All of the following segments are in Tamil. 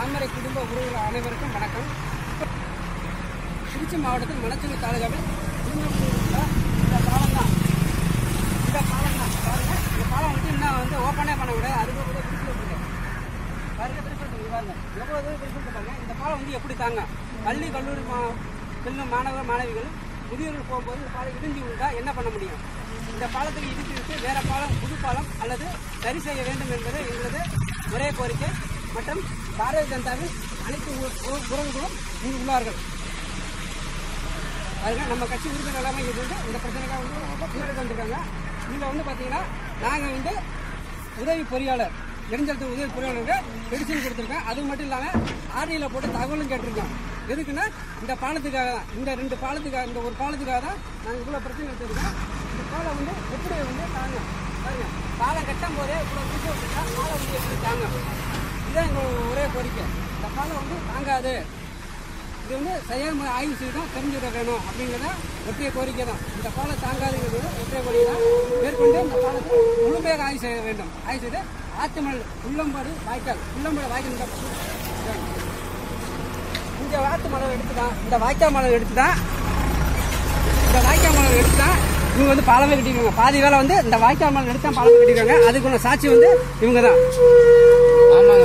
தாமரை குடும்ப உறவுகள் அனைவருக்கும் வணக்கம் திருச்சி மாவட்டத்தில் மணச்சூர் தாலுகாவில் திருநெல்வேலியில் உள்ள இந்த பாலம் தான் இந்த பாலம் தான் பாருங்க இந்த பாலம் வந்து இன்னும் வந்து ஓப்பனே பண்ண விட அதுக்கு கூட பிரிச்சு விட்டுருக்கு பாருங்க பிரிச்சு விட்டுருக்கு பாருங்க எவ்வளோ தூரம் பிரிச்சு விட்டு பாருங்க இந்த பாலம் வந்து எப்படி தாங்க பள்ளி கல்லூரி மா செல்லும் மாணவ மாணவிகள் முதியோர்கள் போகும்போது இந்த பாலம் இடிஞ்சு விழுந்தா என்ன பண்ண முடியும் இந்த பாலத்துக்கு இடித்து விட்டு வேற பாலம் புது பாலம் அல்லது சரி செய்ய வேண்டும் என்பது எங்களது ஒரே கோரிக்கை மற்றும் பாரதிய ஜனதாவின் அனைத்து உ- உ- உறவுகளும் இங்கு உள்ளார்கள் அதுக்கு நம்ம கட்சி உறுப்பினர் எல்லாமே இது வந்து இந்த பிரச்சனைக்காக வந்து முன்னெடுத்து வந்திருக்காங்க இதில் வந்து பார்த்தீங்கன்னா நாங்கள் வந்து உதவி பொறியாளர் நெடுஞ்சலத்து உதவி பொறியாளருக்கு பெடிஷன் கொடுத்துருக்கோம் அது மட்டும் இல்லாமல் ஆர்டியில் போட்டு தகவலும் கேட்டிருக்கோம் எதுக்குன்னா இந்த பாலத்துக்காக தான் இந்த ரெண்டு பாலத்துக்காக இந்த ஒரு பாலத்துக்காக தான் நாங்கள் இவ்வளோ பிரச்சனை எடுத்துருக்கோம் இந்த பாலம் வந்து எப்படி வந்து தாங்க பாருங்க பாலம் கட்டும் போதே இவ்வளோ பிரச்சனை வச்சுருக்கா பாலம் வந்து எப்படி தாங்க இதுதான் எங்களோட ஒரே கோரிக்கை இந்த பாலம் வந்து தாங்காது இது வந்து சரியான முறை ஆய்வு செய்து தான் தெரிஞ்சுக்க வேணும் அப்படிங்கிறத ஒற்றைய கோரிக்கை தான் இந்த பாலம் தாங்காதுங்கிறது ஒற்றைய கோரிக்கை தான் மேற்கொண்டு இந்த பாலத்தை முழுமையாக ஆய்வு செய்ய வேண்டும் ஆய்வு செய்து ஆத்துமல் உள்ளம்பாடு வாய்க்கால் உள்ளம்பாடு வாய்க்கால் இந்த இந்த வாத்து மரம் எடுத்து தான் இந்த வாய்க்கால் மரம் எடுத்து தான் இந்த வாய்க்கால் மரம் எடுத்து தான் இவங்க வந்து பாலமே கட்டிருக்காங்க பாதி வேலை வந்து இந்த வாய்க்கால் மரம் எடுத்து தான் பாலமே கட்டிருக்காங்க அதுக்குள்ள சாட்சி வந்து இவங்க தான் ஆமாங்க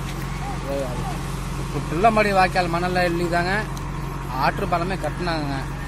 இப்போ புள்ளமடி வாய்க்கால் மணலில் எழுதிதாங்க ஆற்று பாலமே கட்டினாங்க